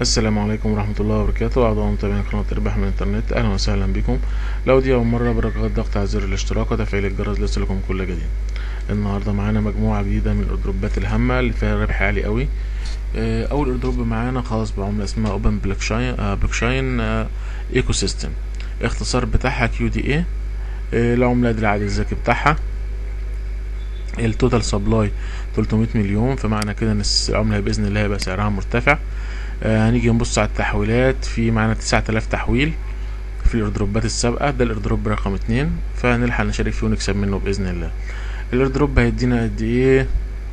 السلام عليكم ورحمة الله وبركاته أعضاء متابعين قناة ربح من الإنترنت أهلا وسهلا بكم لو دي أول مرة برجاء الضغط على زر الاشتراك وتفعيل الجرس ليصلكم كل جديد النهاردة معانا مجموعة جديدة من الأردروبات الهامة اللي فيها ربح عالي قوي آه، أول أردروب معانا خاص بعملة اسمها أوبن بلوكشاين آه، بلوكشاين آه، إيكو سيستم اختصار بتاعها كيو دي اي العملة دي العدد الذكي بتاعها التوتال سبلاي 300 مليون فمعنى كده ان العملة بإذن الله هيبقى سعرها مرتفع آه، هنيجي نبص على التحويلات في معانا 9000 تحويل في الايردروبات السابقة ده الايردروب رقم اتنين فهنلحق نشارك فيه ونكسب منه بإذن الله الايردروب هيدينا قد ايه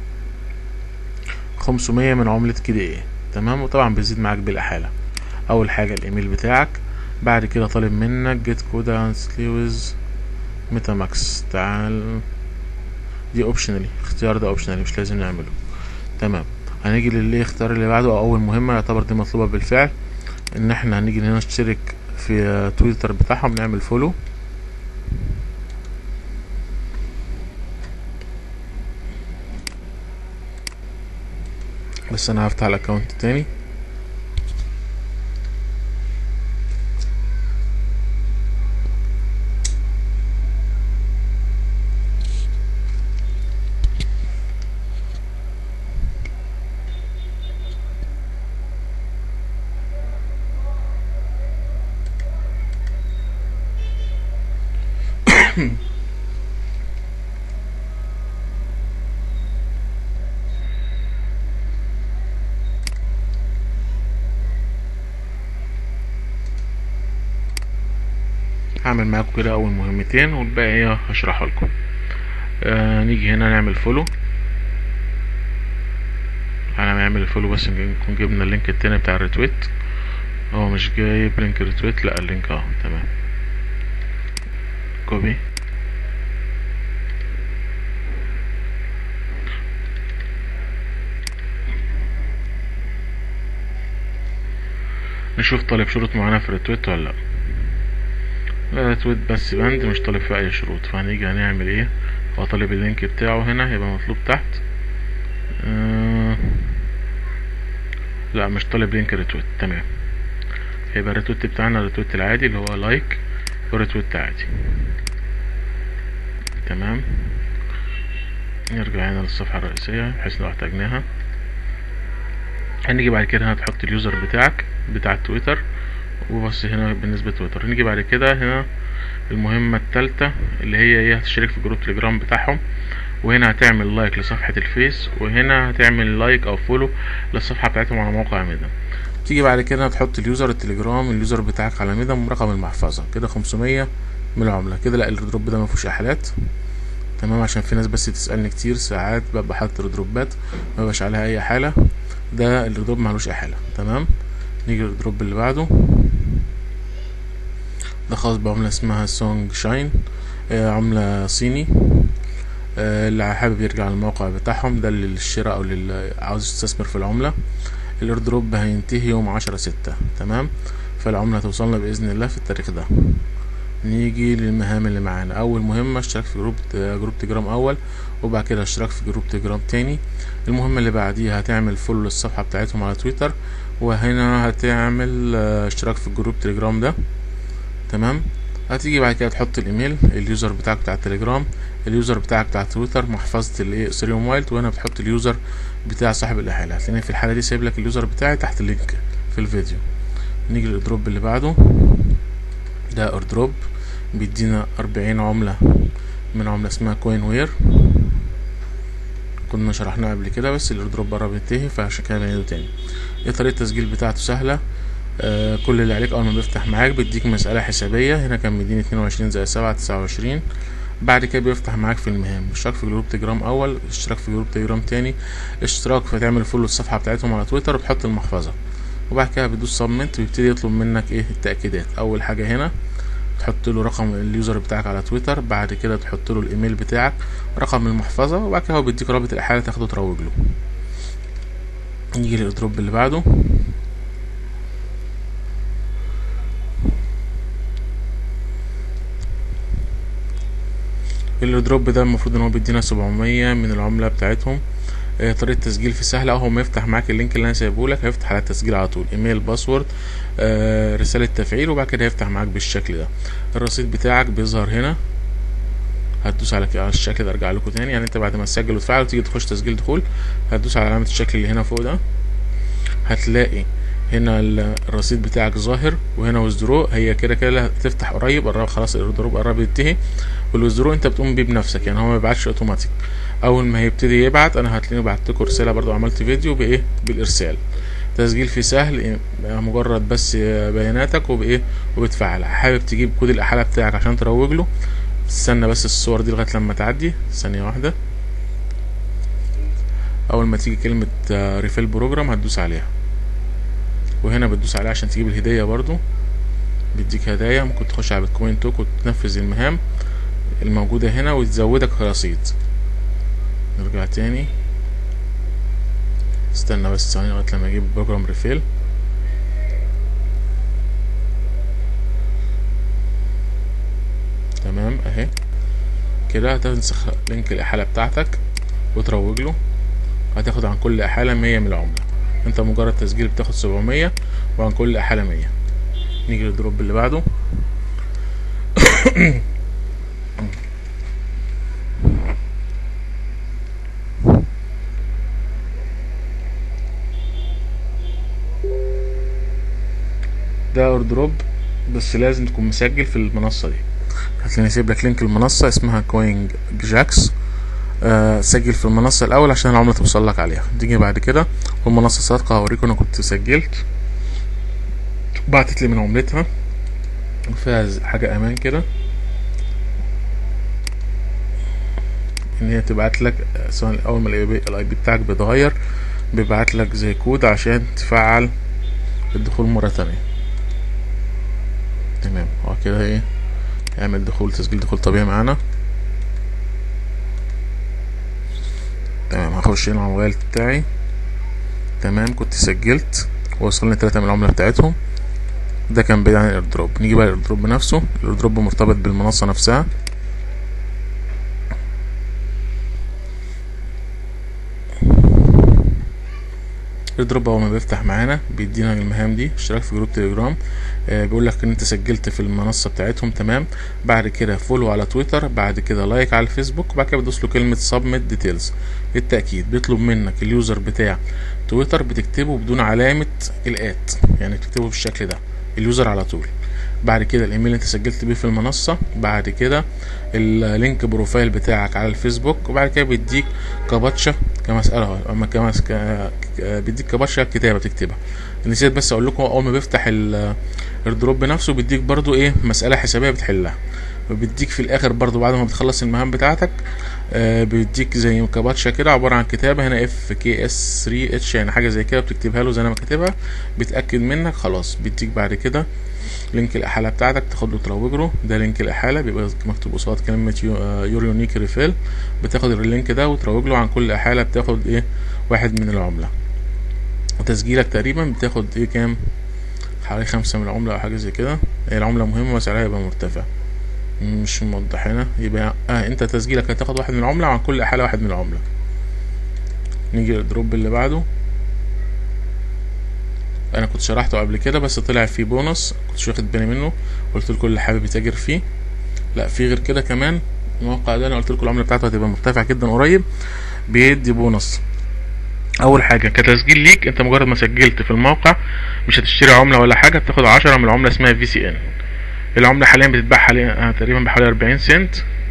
500 من عملة كده ايه تمام وطبعا بيزيد معاك بالأحالة أول حاجة الإيميل بتاعك بعد كده طالب منك جيت كودا سليوز ميتا ماكس تعال دي اوبشنالي اختيار ده اوبشنالي مش لازم نعمله تمام هنيجي للي اختيار اللي بعده او اول مهمه يعتبر دي مطلوبه بالفعل ان احنا هنيجي هنا نشترك في تويتر بتاعهم نعمل فولو بس انا هفتح الاكونت تاني هعمل معاكم كده اول مهمتين والباقي ايه هشرحها لكم آه نيجي هنا نعمل فولو انا نعمل الفولو بس نكون جبنا اللينك التاني بتاع الريتويت هو مش جايب لينك الريتويت لا اللينك اهو تمام كوبي نشوف طالب شروط معانا في الريتويت ولا لا لا تويت بس بند مش طالب فيه اي شروط فهنيجي هنعمل ايه هو طالب اللينك بتاعه هنا هيبقى مطلوب تحت آه لا مش طالب لينك ريتويت تمام هيبقى الريتويت بتاعنا الريتويت العادي اللي هو لايك وريتويت عادي تمام نرجع هنا للصفحة الرئيسية بحيث لو احتاجناها هنيجي بعد كده هتحط اليوزر بتاعك بتاع تويتر وبس هنا بالنسبة تويتر نيجي بعد كده هنا المهمة التالتة اللي هي ايه هتشترك في جروب تليجرام بتاعهم وهنا هتعمل لايك لصفحة الفيس وهنا هتعمل لايك او فولو للصفحة بتاعتهم على موقع ميدم تيجي بعد كده هتحط اليوزر التليجرام اليوزر بتاعك على ميدم ورقم المحفظة كده خمسمية من العملة كده لا الدروب ده مفيهوش احالات تمام عشان في ناس بس تسألني كتير ساعات ببقى حاطط دروبات مبقاش عليها اي حالة ده الدروب معلوش احالة تمام نيجي للدروب اللي بعده ده خاص بعملة اسمها سونج شاين آه عملة صيني آه اللي حابب يرجع للموقع بتاعهم ده للشراء او اللي عاوز يستثمر في العملة الايردروب هينتهي يوم عشرة ستة تمام فالعملة هتوصلنا بإذن الله في التاريخ ده نيجي للمهام اللي معانا اول مهمة اشتراك في جروب جروب تجرام اول وبعد كده اشتراك في جروب تجرام تاني المهمة اللي بعديها هتعمل فولو للصفحة بتاعتهم على تويتر وهنا هتعمل اشتراك في الجروب تليجرام ده تمام هتيجي بعد كده تحط الايميل اليوزر بتاعك بتاع التليجرام اليوزر بتاعك بتاع تويتر محفظة الايه سيريوم وايلد وهنا بتحط اليوزر بتاع صاحب الاحالة هتلاقيني في الحالة دي سايب لك اليوزر بتاعي تحت اللينك في الفيديو نيجي للدروب اللي بعده ده ايردروب بيدينا أربعين عملة من عملة اسمها كوين وير كنا شرحناها قبل كده بس الايردروب قرب ينتهي فعشان كده بنعيده تاني ايه طريقة التسجيل بتاعته سهلة آه كل اللي عليك اول ما بيفتح معاك بيديك مسألة حسابية هنا كان مديني اتنين وعشرين زائد سبعة تسعة وعشرين بعد كده بيفتح معاك في المهام اشتراك في جروب تجرام اول اشتراك في جروب تجرام تاني اشتراك فتعمل فولو الصفحة بتاعتهم على تويتر وتحط المحفظة وبعد كده بتدوس سبمنت ويبتدي يطلب منك ايه التأكيدات اول حاجة هنا تحط له رقم اليوزر بتاعك على تويتر بعد كده تحط له الايميل بتاعك رقم المحفظة وبعد كده هو بيديك رابط الاحالة تاخده تروج له نيجي للدروب اللي بعده الدروب ده المفروض ان هو بيدينا سبعمية من العملة بتاعتهم آه، طريقه تسجيل في سهله اهو ما يفتح معاك اللينك اللي انا سايبه لك هيفتح على التسجيل على طول ايميل باسورد آه، رساله تفعيل وبعد كده هيفتح معاك بالشكل ده الرصيد بتاعك بيظهر هنا هتدوس على على الشكل ده ارجع لكم تاني يعني انت بعد ما تسجل وتفعل وتيجي تخش تسجيل دخول هتدوس على علامه الشكل اللي هنا فوق ده هتلاقي هنا ال- الرصيد بتاعك ظاهر وهنا ويزدرو هي كده كده هتفتح قريب قرب خلاص الايردروب قرب ينتهي والويزدرو انت بتقوم بيه بنفسك يعني هو ما يبعتش اوتوماتيك اول ما هيبتدي يبعت انا هتلاقيني بعت لكم رساله برضو عملت فيديو بايه بالارسال تسجيل فيه سهل إيه، مجرد بس بياناتك وبايه وبتفعلها حابب تجيب كود الاحاله بتاعك عشان تروج له استنى بس الصور دي لغايه لما تعدي ثانيه واحده اول ما تيجي كلمه ريفيل بروجرام هتدوس عليها وهنا بتدوس عليها عشان تجيب الهديه برضو بيديك هدايا ممكن تخش على بيتكوين توك وتنفذ المهام الموجودة هنا وتزودك رصيد نرجع تاني استنى بس ثانية لغاية لما اجيب بروجرام ريفيل تمام اهي كده هتنسخ لينك الإحالة بتاعتك وتروج له هتاخد عن كل إحالة مية من العملة انت مجرد تسجيل بتاخد سبعمية وعن كل إحالة مية نيجي للدروب اللي بعده ده اوردروب بس لازم تكون مسجل في المنصة دي هتلاقيني سيب لك لينك المنصة اسمها كوينج جاكس آه سجل في المنصة الأول عشان العملة توصل لك عليها تيجي بعد كده والمنصة صادقة هوريكم أنا كنت سجلت بعتت لي من عملتها وفيها ز- حاجة أمان كده إن هي تبعت لك آه، سواء أول ما الأي بي بتاعك بيتغير بيبعت لك زي كود عشان تفعل الدخول مرة تانية تمام هو كده ايه اعمل دخول تسجيل دخول طبيعي معانا تمام هخش هنا على الموبايل بتاعي تمام كنت سجلت وصلني تلاتة من العملة بتاعتهم ده كان بعيد عن الايردروب نيجي بقى الايردروب نفسه الايردروب مرتبط بالمنصة نفسها الايردروب اول ما بيفتح معانا بيدينا المهام دي اشتراك في جروب تليجرام آه بيقول لك ان انت سجلت في المنصه بتاعتهم تمام بعد كده فولو على تويتر بعد كده لايك على الفيسبوك وبعد كده بتدوس له كلمه سبميت ديتيلز للتاكيد بيطلب منك اليوزر بتاع تويتر بتكتبه بدون علامه الات يعني بتكتبه بالشكل ده اليوزر على طول بعد كده الايميل اللي انت سجلت بيه في المنصه بعد كده اللينك بروفايل بتاعك على الفيسبوك وبعد كده بيديك كباتشا كمساله اما كمس ك... ك- بيديك كباتشا كتابه بتكتبها نسيت بس اقول لكم اول ما بيفتح ال- الدروب نفسه بيديك برضو ايه مساله حسابيه بتحلها وبيديك في الاخر برضو بعد ما بتخلص المهام بتاعتك آه بيديك زي كباتشا كده عباره عن كتابه هنا اف كي اس 3 اتش يعني حاجه زي كده بتكتبها له زي انا ما كاتبها بيتاكد منك خلاص بيديك بعد كده لينك الاحاله بتاعتك تاخد له تروج له ده لينك الاحاله بيبقى مكتوب قصاد كلمه يو- آه، يور يونيك ريفيل بتاخد اللينك ده وتروج له عن كل احاله بتاخد ايه واحد من العمله وتسجيلك تقريبا بتاخد ايه كام حوالي خمسة من العملة أو حاجة زي كده هي العملة مهمة وسعرها يبقى مرتفع مش موضح هنا يبقى اه انت تسجيلك هتاخد واحد من العملة وعن كل حالة واحد من العملة نيجي للدروب اللي بعده انا كنت شرحته قبل كده بس طلع فيه بونص كنتش واخد بالي منه قلت لكم اللي حابب يتاجر فيه لا في غير كده كمان الموقع ده انا قلت لكم العمله بتاعته هتبقى مرتفعه جدا قريب بيدي بونص اول حاجه كتسجيل ليك انت مجرد ما سجلت في الموقع مش هتشتري عمله ولا حاجه بتاخد عشرة من العمله اسمها في سي ان العمله حاليا بتتباع حاليا آه، تقريبا بحوالي 40 سنت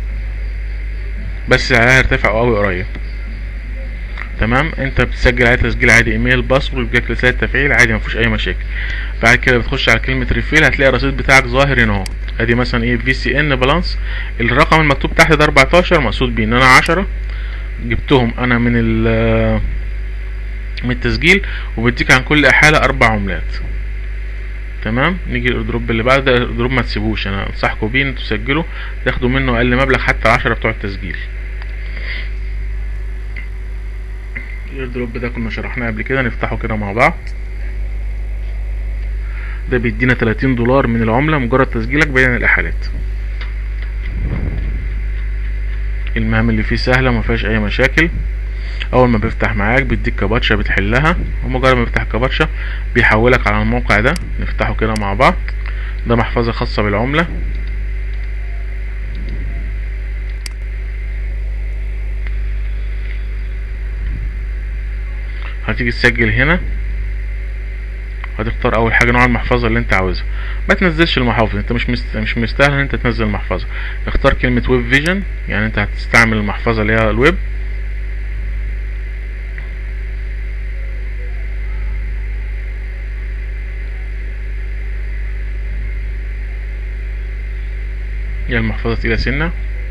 بس سعرها هيرتفع قوي قريب تمام انت بتسجل عليه تسجيل عادي ايميل باسورد بيجيلك رساله تفعيل عادي مفيش اي مشاكل بعد كده بتخش على كلمه ريفيل هتلاقي الرصيد بتاعك ظاهر هنا اهو ادي مثلا ايه في سي ان بالانس الرقم المكتوب تحت ده 14 مقصود بيه ان انا 10 جبتهم انا من ال من التسجيل وبديك عن كل احاله اربع عملات تمام نيجي الايردروب اللي بعد ده الايردروب ما تسيبوش انا انصحكم بيه ان انتوا تسجلوا تاخدوا منه اقل مبلغ حتى العشرة بتوع التسجيل الايردروب ده كنا شرحناه قبل كده نفتحه كده مع بعض ده بيدينا 30 دولار من العملة مجرد تسجيلك بين الإحالات المهام اللي فيه سهلة ما فيهاش أي مشاكل اول ما بيفتح معاك بيديك كباتشا بتحلها ومجرد ما بيفتح كباتشا بيحولك على الموقع ده نفتحه كده مع بعض ده محفظة خاصة بالعملة هتيجي تسجل هنا هتختار اول حاجه نوع المحفظه اللي انت عاوزها ما تنزلش المحافظ انت مش مست... مش مستاهل ان انت تنزل المحفظه اختار كلمه ويب فيجن يعني انت هتستعمل المحفظه اللي هي الويب هي المحفظه تقيله سنه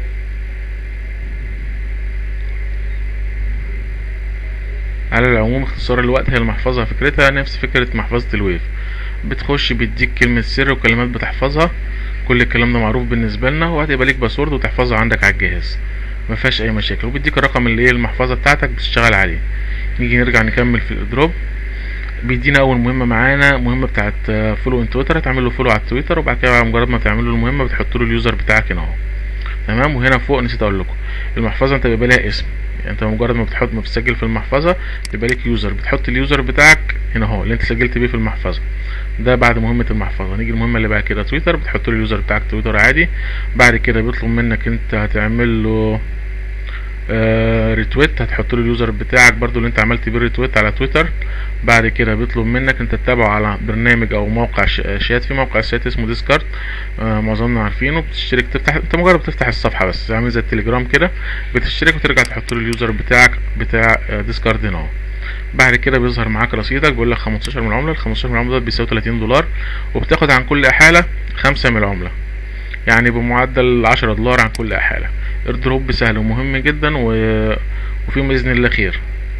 على العموم اختصار الوقت هي المحفظة فكرتها نفس فكرة محفظة الويف بتخش بيديك كلمة سر وكلمات بتحفظها كل الكلام ده معروف بالنسبة لنا وهتبقى ليك باسورد وتحفظه عندك على الجهاز ما فيهاش اي مشاكل وبيديك الرقم اللي هي المحفظة بتاعتك بتشتغل عليه نيجي نرجع نكمل في الاضراب بيدينا اول مهمة معانا مهمة بتاعت فولو ان تويتر هتعمل له فولو على التويتر وبعد كده مجرد ما تعمل له المهمة بتحط له اليوزر بتاعك هنا اهو تمام وهنا فوق نسيت اقول لكم المحفظة انت بيبقى لها اسم يعني انت مجرد ما بتحط ما بتسجل في المحفظه بيبقى لك يوزر بتحط اليوزر بتاعك هنا اهو اللي انت سجلت بيه في المحفظه ده بعد مهمه المحفظه نيجي المهمه اللي بعد كده تويتر بتحط له اليوزر بتاعك تويتر عادي بعد كده بيطلب منك انت هتعمل له آه ريتويت هتحط له اليوزر بتاعك برضو اللي انت عملت بيه ريتويت على تويتر بعد كده بيطلب منك انت تتابعه على برنامج او موقع شات في موقع شات اسمه ديسكارد آه معظمنا عارفينه بتشترك تفتح انت مجرد بتفتح الصفحه بس عامل زي التليجرام كده بتشترك وترجع تحط له اليوزر بتاعك بتاع آه ديسكارد هنا بعد كده بيظهر معاك رصيدك بيقول لك 15 من العمله ال 15 من العمله ده بيساوي 30 دولار وبتاخد عن كل احاله 5 من العمله يعني بمعدل 10 دولار عن كل احاله ايردروب سهل ومهم جدا و... وفيه باذن الله خير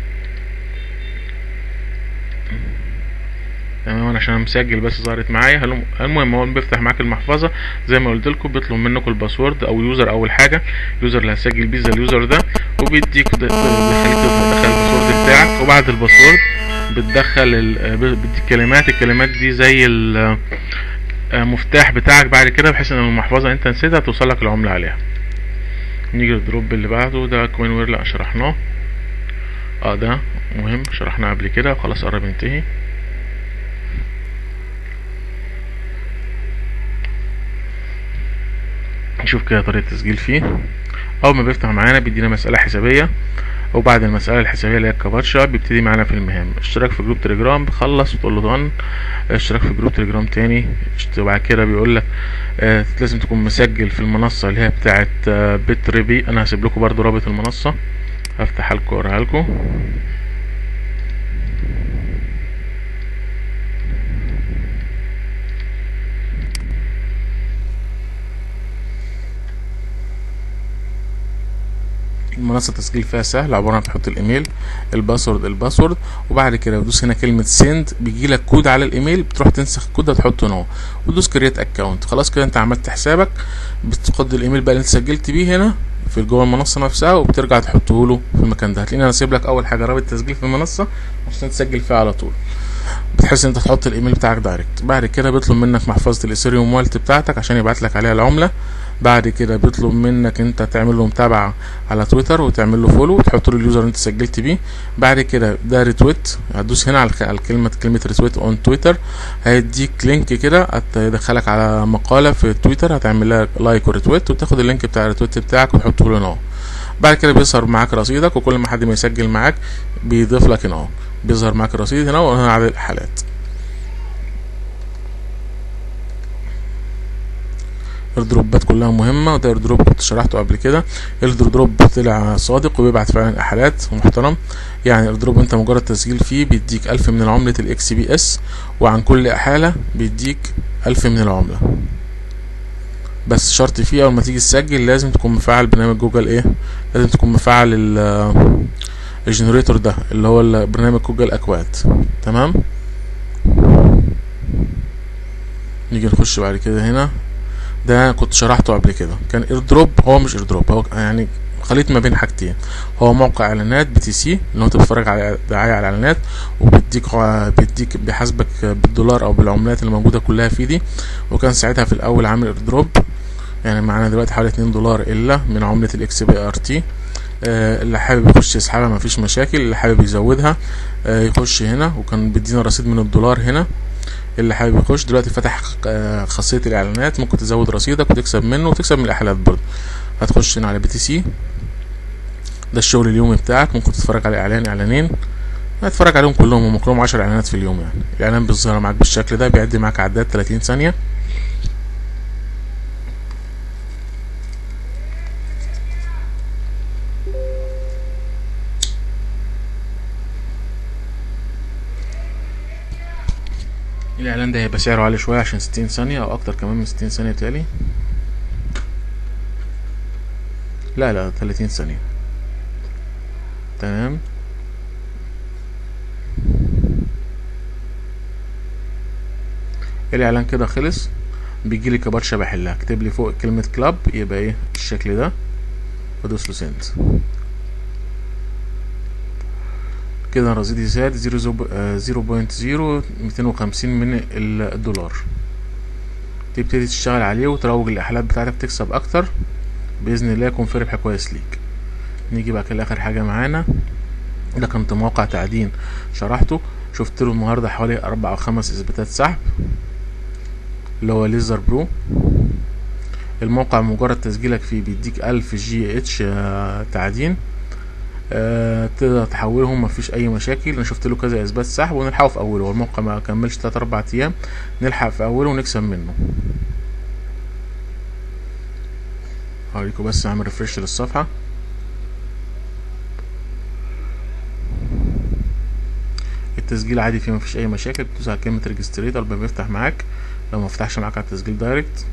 تمام عشان مسجل بس ظهرت معايا المهم هو بيفتح معاك المحفظه زي ما قلت لكم بيطلب منكم الباسورد او يوزر اول حاجه اليوزر اللي هتسجل بيه زي اليوزر ده وبيديك بيخليك تدخل الباسورد بتاعك وبعد الباسورد بتدخل ال... بيديك كلمات الكلمات دي زي المفتاح بتاعك بعد كده بحيث ان المحفظه انت نسيتها توصلك العمله عليها نيجي للدروب اللي بعده ده كوين وير لا شرحناه اه ده مهم شرحناه قبل كده خلاص قرب ينتهي نشوف كده طريقة التسجيل فيه اول ما بيفتح معانا بيدينا مسألة حسابية وبعد المسألة الحسابية اللي هي الكاباتشا بيبتدي معانا في المهام اشتراك في جروب تليجرام بخلص وتقول له دون اشتراك في جروب تليجرام تاني وبعد كده بيقول لك اه لازم تكون مسجل في المنصة اللي هي بتاعت اه بيت ريبي انا هسيب لكم برضو رابط المنصة هفتح لكم اوريها لكم المنصه التسجيل فيها سهل عباره عن تحط الايميل الباسورد الباسورد وبعد كده بتدوس هنا كلمه سند بيجي لك كود على الايميل بتروح تنسخ الكود ده تحطه هنا وتدوس كريت اكونت خلاص كده انت عملت حسابك بتاخد الايميل بقى اللي انت سجلت بيه هنا في جوه المنصه نفسها وبترجع تحطه له في المكان ده هتلاقيني انا سايب لك اول حاجه رابط تسجيل في المنصه عشان تسجل فيها على طول بتحس انت تحط الايميل بتاعك دايركت بعد كده بيطلب منك محفظه الاثيريوم والت بتاعتك عشان يبعت لك عليها العمله بعد كده بيطلب منك انت تعمل له متابعه على تويتر وتعمل له فولو وتحط له اليوزر اللي انت سجلت بيه بعد كده ده ريتويت هتدوس هنا على كلمه كلمه ريتويت اون تويتر هيديك لينك كده هيدخلك على مقاله في تويتر هتعمل لها لايك وريتويت وتاخد اللينك بتاع الريتويت بتاعك وتحطه له هنا بعد كده بيظهر معاك رصيدك وكل ما حد ما يسجل معاك بيضيف لك هنا بيظهر معاك الرصيد هنا وهنا عدد الحالات الايردروبات كلها مهمه وده ايردروب كنت شرحته قبل كده الايردروب طلع صادق وبيبعت فعلا احالات ومحترم يعني الايردروب انت مجرد تسجيل فيه بيديك ألف من العملة الاكس بي اس وعن كل احالة بيديك ألف من العملة بس شرط فيه اول ما تيجي تسجل لازم تكون مفعل برنامج جوجل ايه لازم تكون مفعل الجنريتور ده اللي هو برنامج جوجل اكواد تمام نيجي نخش بعد كده هنا ده كنت شرحته قبل كده كان ايردروب هو مش ايردروب هو يعني خليط ما بين حاجتين هو موقع اعلانات بي تي سي اللي هو انت بتتفرج على دعايه على الاعلانات وبيديك بيديك بيحاسبك بالدولار او بالعملات اللي موجوده كلها فيه دي وكان ساعتها في الاول عامل ايردروب يعني معانا دلوقتي حوالي 2 دولار الا من عمله الاكس بي ار تي آه، اللي حابب يخش يسحبها مفيش مشاكل اللي حابب يزودها آه، يخش هنا وكان بيدينا رصيد من الدولار هنا اللي حابب يخش دلوقتي فتح آه، خاصية الإعلانات ممكن تزود رصيدك وتكسب منه وتكسب من الإعلانات برضه هتخش هنا على بي تي سي ده الشغل اليومي بتاعك ممكن تتفرج على إعلان إعلانين هتتفرج عليهم كلهم هم كلهم عشر إعلانات في اليوم يعني الإعلان بيظهر معاك بالشكل ده بيعدي معاك عداد تلاتين ثانية الاعلان ده هيبقى سعره عالي شويه عشان ستين ثانيه او اكتر كمان من ستين ثانيه تالي لا لا تلاتين ثانيه تمام الاعلان كده خلص بيجي لي كباتشا بحلها اكتب لي فوق كلمه كلاب يبقى ايه الشكل ده وادوس له سند كده رصيدي زاد زيرو بوينت زيرو ميتين وخمسين من الدولار تبتدي تشتغل عليه وتروج الاحلات بتاعتك تكسب اكتر باذن الله يكون في ربح كويس ليك نيجي بقى كده اخر حاجه معانا ده كنت موقع تعدين شرحته شفت له النهارده حوالي اربع او خمس اثباتات سحب اللي هو ليزر برو الموقع مجرد تسجيلك فيه بيديك الف جي اتش تعدين آه تقدر تحولهم مفيش اي مشاكل انا شفت له كذا اثبات سحب ونلحقه في اوله والموقع ما كملش 3 4 ايام نلحق في اوله ونكسب منه هوريكم بس اعمل ريفرش للصفحه التسجيل عادي فيه مفيش اي مشاكل بتدوس على كلمه ريجستريت الباب بيفتح معاك لو ما فتحش معاك على التسجيل دايركت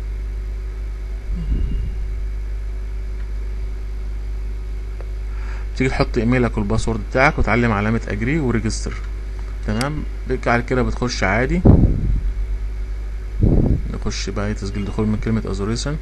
تيجي تحط ايميلك والباسورد بتاعك وتعلم علامة اجري وريجستر تمام بعد كده بتخش عادي نخش بقى تسجيل دخول من كلمة ازوريشن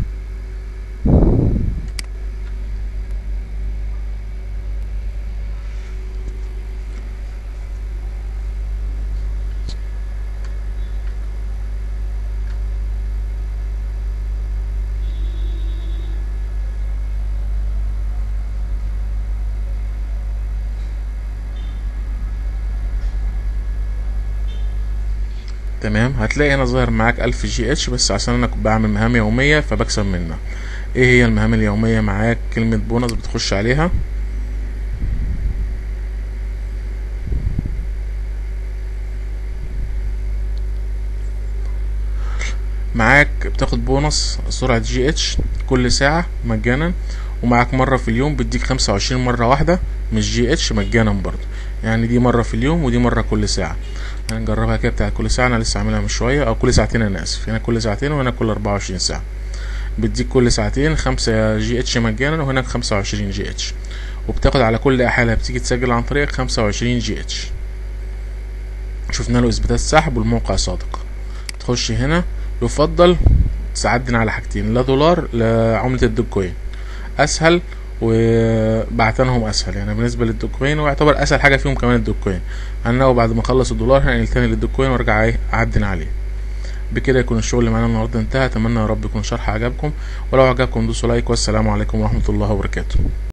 تمام هتلاقي هنا ظاهر معاك الف جي اتش بس عشان انا بعمل مهام يومية فبكسب منها ايه هي المهام اليومية معاك كلمة بونص بتخش عليها معاك بتاخد بونص سرعة جي اتش كل ساعة مجانا ومعاك مرة في اليوم بيديك خمسة وعشرين مرة واحدة مش جي اتش مجانا برضه يعني دي مرة في اليوم ودي مرة كل ساعة هنجربها كده بتاعت كل ساعة انا لسه عاملها من شوية او كل ساعتين انا اسف هنا كل ساعتين وهنا كل اربعة وعشرين ساعة بتديك كل ساعتين خمسة جي اتش مجانا وهناك خمسة وعشرين جي اتش وبتاخد على كل احالة بتيجي تسجل عن طريق خمسة وعشرين جي اتش شفنا له اثباتات سحب والموقع صادق تخش هنا يفضل تعدن على حاجتين لا دولار لا عملة الدوكوين اسهل وبعتنهم اسهل يعني بالنسبه للدوكوين ويعتبر اسهل حاجه فيهم كمان الدوكوين انا بعد ما اخلص الدولار هنقل تاني للدوكوين وارجع ايه اعدن عليه بكده يكون الشغل اللي معانا النهارده انتهى اتمنى يا رب يكون شرح عجبكم ولو عجبكم دوسوا لايك والسلام عليكم ورحمه الله وبركاته